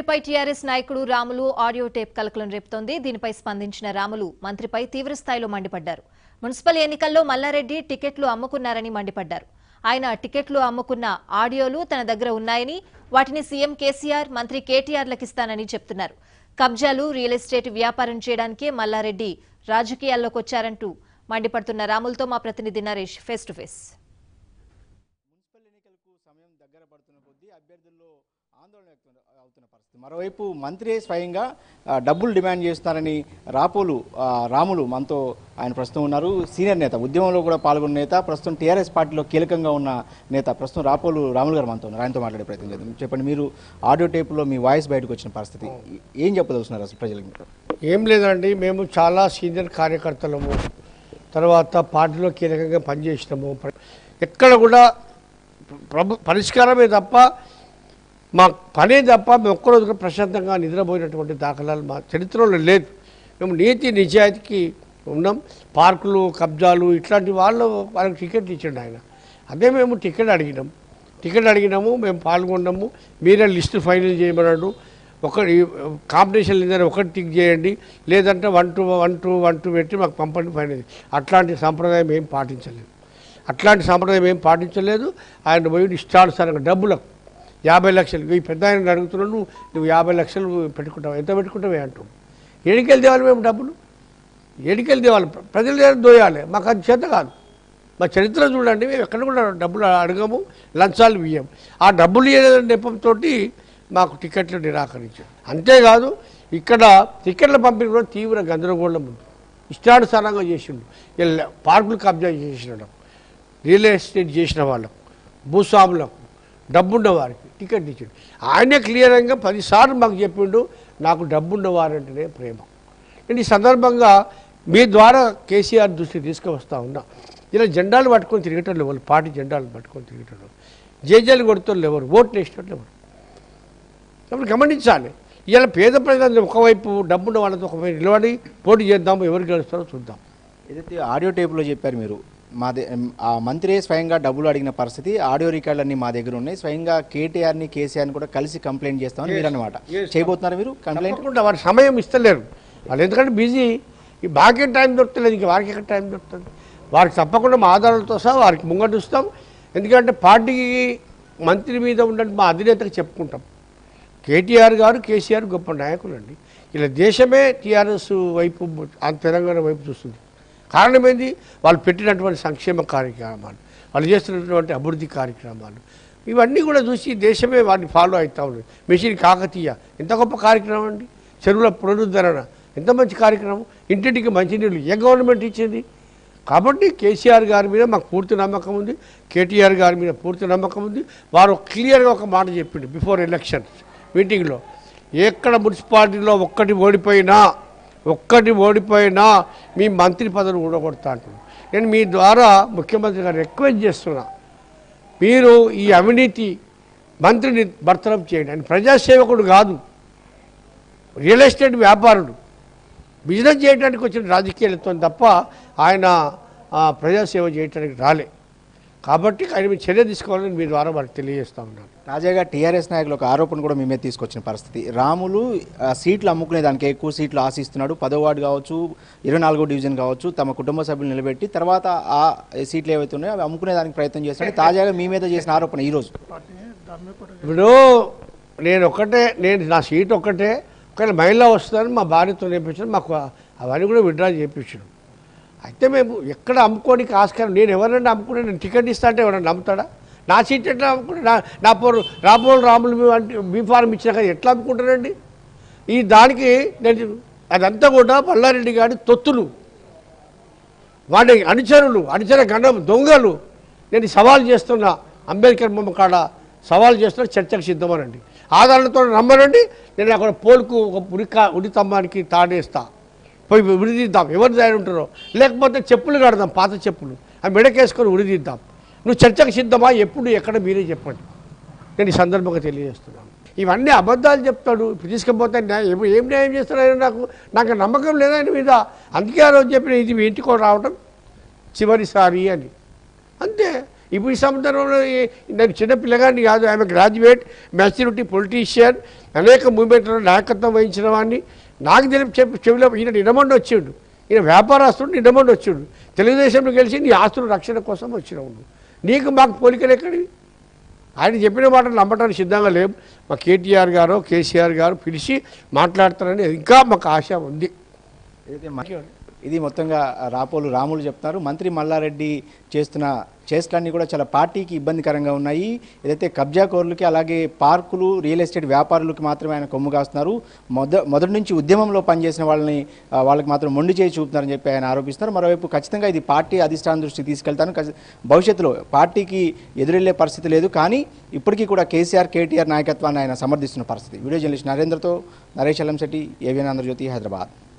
మల్లారెడ్డిపై TRS నాయకుడు Ramulu audio tape కలకలం రేపుతోంది దీనిపై స్పందించిన రాములు మంత్రిపై తీవ్రస్థాయిలో మండిపడ్డారు మున్సిపల్ ఎన్నికల్లో మల్లారెడ్డి టికెట్లు అమ్ముకున్నారని మండిపడ్డారు ఆయన టికెట్లు అమ్ముకున్న ఆడియోలు తన దగ్గర ఉన్నాయని వాటిని సీఎం కేసీఆర్ మంత్రి కేటీఆర్లకిస్తానని చెప్తున్నారు కబ్జాలు రియల్ ఎస్టేట్ వ్యాపారం చేయడానికే మల్లారెడ్డి రాజకీయాల్లోకి వచ్చారంటూ మండిపడుతున్న రాములతో మా ప్రతినిధి Naresh face to face municipal ఎన్నికలకు సమయం దగ్గర పడుతున్న కొద్దీ అభ్యర్థుల్లో ఆందోళన వ్యక్తం అవుతున్న పరిస్థితి మరోవైపు మంత్రి స్వయంగా ఆ, డబ్బులు డిమాండ్ చేస్తున్నారని రాపోలు ఆ, రాములు మనతో ఆయన ప్రస్తుతం ఉన్నారు సీనియర్ నేత ఉద్యమంలో కూడా పాల్గొన్న నేత ప్రస్తుతం టీఆర్ఎస్ పార్టీలో కీలకంగా ఉన్న నేత ప్రస్తుతం రాపోలు రాములు గారు మనతో ఉన్నారు ఆయనతో మాట్లాడే ప్రయత్నం చేద్దాం చెప్పండి మీరు ఆడియో టేపులో మీ వాయిస్ బయటకు వచ్చిన పరిస్థితి ఏం చెప్పదలుచున్నారు అసలు ప్రజలకు మీరు ఏం లేదండి మేము చాలా సీనియర్ కార్యకర్తలము తర్వాత పార్టీలో కీలకంగా పనిచేసినాము ప్ర- ఎక్కడ కూడా ప్రభు పరిష్కారమే తప్ప మా పనే తప్ప మేము ఒక్కరోజు కూడా ప్రశాంతంగా నిద్రపోయినటువంటి దాఖలాలు మా చరిత్రలో లేదు మేము నీతి నిజాయితీకి ఉన్నాం పార్కులు కబ్జాలు ఇట్లాంటి వాళ్ళు వాళ్ళకి టికెట్ ఇచ్చిండు ఆయన అదే మేము టికెట్ అడిగినాం టికెట్ అడిగినాము మేము పాల్గొన్నాము మీరే లిస్టు ఫైనల్ చేయమన్నాడు ఒకటి కాంపిటీషన్ లేదని ఒకటి టిక్ చేయండి లేదంటే one two one two one two పెట్టి మాకు పంపండి ఫైనల్ అట్లాంటి సాంప్రదాయం ఏం పాటించలేదు అట్లాంటి సాంప్రదాయం ఏం పాటించలేదు ఆయన పోయి ఇష్టానుసారంగా డబ్బులకు యాభై లక్షలు ఈ పెద్ద ఆయన అడుగుతున్నాడు నువ్వు నువ్వు యాభై లక్షలు పెట్టుకుంటావు ఎంత పెట్టుకుంటావే అంటావు ఏడికెళ్ళి తేవాలి మేము డబ్బులు ఏడికెళ్ళి తేవాలి ప్ర- ప్రజల దగ్గర దోయాలి మాకు అది చేత కాదు మా చరిత్ర చూడండి మేము ఎక్కడ కూడా డబ్బులు అడగము లంచాలు ఇయ్యము ఆ డబ్బులు ఇవ్వలేదని నెపంతో మాకు టికెట్లు నిరాకరించారు అంతేకాదు ఇక్కడ టికెట్ల పంపిణీ కూడా తీవ్ర గందరగోళం ఉంది ఇష్టానుసారంగా చేసిండు ఇలా పార్కులు కబ్జా చేసినాడు రియల్ ఎస్టేట్ చేసిన వాళ్ళకు భూస్వాములకు డబ్బున్న వారికి టికెట్ ఇచ్చాడు ఆయనే క్లియర్గా పదిసార్లు మాకు చెప్పిండు నాకు డబ్బున్న వారంటేనే ప్రేమ నేను ఈ సందర్భంగా మీ ద్వారా కేసీఆర్ దృష్టికి తీసుకువస్తా ఉన్నా ఇలా జెండాలు పట్టుకొని తిరిగేటోళ్ళు ఎవరు పార్టీ జెండాలు పట్టుకొని తిరిగేటోళ్ళు జేజేలు కొడుతోళ్ళు ఎవరు ఓట్లు వేసేటోళ్ళు ఎవరు కాబట్టి గమనించాలి ఇవాళ పేద ప్రజలందరూ ఒకవైపు డబ్బున్న వాళ్ళతో ఒకవైపు నిలబడి పోటీ చేద్దాం ఎవరు గెలుస్తారో చూద్దాం ఏదైతే ఆడియో టేపులో చెప్పారు మీరు మా దే ఆ మంత్రి స్వయంగా డబ్బులు అడిగిన పరిస్థితి ఆడియో రికార్డులన్నీ మా దగ్గర ఉన్నాయి స్వయంగా కేటీఆర్ని కేసీఆర్ని కూడా కలిసి కంప్లైంట్ చేస్తామని మీరు అన్నమాట చేయబోతున్నారు మీరు కంప్లైంట్ తప్పకుండా వారి సమయం ఇస్తలేరు వాళ్ళు ఎందుకంటే బిజీ ఈ బాగా టైం దొరకలేదు ఇంకా వారికి ఎక్కడ టైం దొరుకుతుంది వారికి తప్పకుండా మా ఆధారాలతో సహా వారికి ముంగటిస్తాం ఎందుకంటే పార్టీకి మంత్రి మీద ఉన్న మా అధినేతకు చెప్పుకుంటాం కేటీఆర్ గారు కేసీఆర్ గొప్ప నాయకులు అండి ఇలా దేశమే టీఆర్ఎస్ వైపు ఆ తెలంగాణ వైపు చూస్తుంది కారణం ఏంది వాళ్ళు పెట్టినటువంటి సంక్షేమ కార్యక్రమాలు వాళ్ళు చేస్తున్నటువంటి అభివృద్ధి కార్యక్రమాలు ఇవన్నీ కూడా చూసి దేశమే వాటిని ఫాలో అవుతా ఉంది మిషన్ కాకతీయ ఎంత గొప్ప కార్యక్రమం అండి చెరువుల పునరుద్ధరణ ఎంత మంచి కార్యక్రమం ఇంటింటికి మంచినీళ్ళు ఏ గవర్నమెంట్ ఇచ్చింది కాబట్టి కేసీఆర్ గారి మీద మాకు పూర్తి నమ్మకం ఉంది కేటీఆర్ గారి మీద పూర్తి నమ్మకం ఉంది వారు క్లియర్గా ఒక మాట చెప్పిండు బిఫోర్ ఎలక్షన్స్ మీటింగ్లో ఎక్కడ మున్సిపాలిటీలో ఒక్కటి ఓడిపోయినా ఒక్కటి ఓడిపోయినా మీ మంత్రి పదవిని ఊడగొడతా అంటున్నాను నేను మీ ద్వారా ముఖ్యమంత్రి గారు రిక్వెస్ట్ చేస్తున్నా మీరు ఈ అవినీతి మంత్రిని బర్తరఫ్ చేయండి ఆయన ప్రజాసేవకుడు కాదు రియల్ ఎస్టేట్ వ్యాపారుడు బిజినెస్ చేయడానికి వచ్చిన రాజకీయాలతో తప్ప ఆయన ఆ, ప్రజాసేవ చేయడానికి రాలే కాబట్టి ఆయన మీద చర్య తీసుకోవాలని మీ ద్వారా వారికి తెలియజేస్తా ఉన్నాను తాజాగా టీఆర్ఎస్ నాయకులు ఒక ఆరోపణ కూడా మీ మీద తీసుకొచ్చిన పరిస్థితి రాములు ఆ, సీట్లు అమ్ముకునే దానికి ఎక్కువ సీట్లు ఆశిస్తున్నాడు పదో వార్డు కావచ్చు ఇరవై నాలుగో డివిజన్ కావచ్చు తమ కుటుంబ సభ్యులు నిలబెట్టి తర్వాత ఆ సీట్లు ఏవైతే ఉన్నాయో అవి అమ్ముకునే దానికి ప్రయత్నం చేస్తున్నాడు తాజాగా మీ మీద చేసిన ఆరోపణ ఈరోజు ఇప్పుడు నేను ఒక్కటే నేను నా సీట్ ఒక్కటే ఒకవేళ మహిళ వస్తుందని మా భార్యతో నేర్పించాను మాకు అవన్నీ కూడా విడ్రా చేయించాడు అయితే మేము ఎక్కడ అమ్ముకోనికి ఆస్కారం నేను ఎవరైనా అమ్ముకునే నేను టికెట్ ఇస్తా అంటే ఎవరైనా నమ్ముతాడా నా సీట్ ఎట్లా అమ్ముకుంటే నా నా పోరు రాపోలు రాములు మీ అంటే బీ ఫార్మ్ ఇచ్చినాక ఎట్లా అమ్ముకుంటారండి ఈ దానికి నేను అదంతా కూడా మల్లారెడ్డి గారి తొత్తులు వాడి అనుచరులు అనుచర గణం దొంగలు నేను సవాల్ చేస్తున్నా అంబేద్కర్ బొమ్మ కాడ సవాల్ చేస్తున్నా చర్చకు సిద్ధమనండి ఆధారాలతో నమ్మనండి నేను అక్కడ పోల్కు ఒక ఉరికా ఉరి స్తంభానికి తాడేస్తా పోయి ఉరిదిద్దాం ఎవరు దాని ఉంటారో లేకపోతే చెప్పులు కడదాం పాత చెప్పులు ఆ మెడకేసుకొని ఉరిదిద్దాం నువ్వు చర్చకు సిద్ధమా ఎప్పుడు ఎక్కడ మీరే చెప్పండి నేను ఈ సందర్భంగా తెలియజేస్తున్నాను ఇవన్నీ అబద్ధాలు చెప్తాడు ఇప్పుడు తీసుకపోతే న్యాయం ఏం- ఏం న్యాయం చేస్తాడు ఆయన నాకు నాకు నమ్మకం లేదా ఆయన మీద అందుకే ఆ రోజు చెప్పిన ఇది మీ ఇంటికి రావటం చివరిసారి అని అంతే ఇప్పుడు ఈ సందర్భంలో ఈ- నేను చిన్న పిల్లగాడిని కాదు ఆమె గ్రాడ్యుయేట్ మెచ్యూరిటీ పొలిటీషియన్ అనేక మూమెంట్లో నాయకత్వం వహించిన వాడిని నాకు తెలిపి చెప్పి చెవిలో ఈయన నిడమండి వచ్చిండు ఈయన వ్యాపారస్తుడు నిడమండి వచ్చిండు తెలుగుదేశంలో గెలిచి నీ ఆస్తుల రక్షణ కోసం వచ్చినావు నువ్వు నీకు మాకు పోలికలు ఎక్కడివి ఆయన చెప్పిన మాటలు నమ్మటానికి సిద్ధంగా లేం మా కేటీఆర్ గారు కేసీఆర్ గారు పిలిచి మాట్లాడతారని ఇంకా మాకు ఆశ ఉంది ఏదైతే మ- ఇది మొత్తంగా రాపోలు రాములు చెప్తున్నారు మంత్రి మల్లారెడ్డి చేస్తున్న చేష్టలన్నీ కూడా చాలా పార్టీకి ఇబ్బందికరంగా ఉన్నాయి ఏదైతే కబ్జా కోర్లకి అలాగే పార్కులు రియల్ ఎస్టేట్ వ్యాపారులకి మాత్రమే ఆయన కొమ్ము కాస్తున్నారు మొద మొదటి నుంచి ఉద్యమంలో పనిచేసిన వాళ్ళని ఆ, వాళ్ళకి మాత్రం మొండి చేయి చూపుతున్నారని చెప్పి ఆయన ఆరోపిస్తున్నారు మరోవైపు ఖచ్చితంగా ఇది పార్టీ అధిష్టానం దృష్టికి తీసుకెళ్తాను ఖచ్చి- భవిష్యత్తులో పార్టీకి ఎదురెళ్లే పరిస్థితి లేదు కానీ ఇప్పటికీ కూడా కేసీఆర్ కేటీఆర్ నాయకత్వాన్ని ఆయన సమర్థిస్తున్న పరిస్థితి వీడియో జర్నలిస్ట్ నరేంద్రతో నరేష్ అల్లంశెట్టి ఏవిఎన్ ఆంధ్రజ్యోతి హైదరాబాద్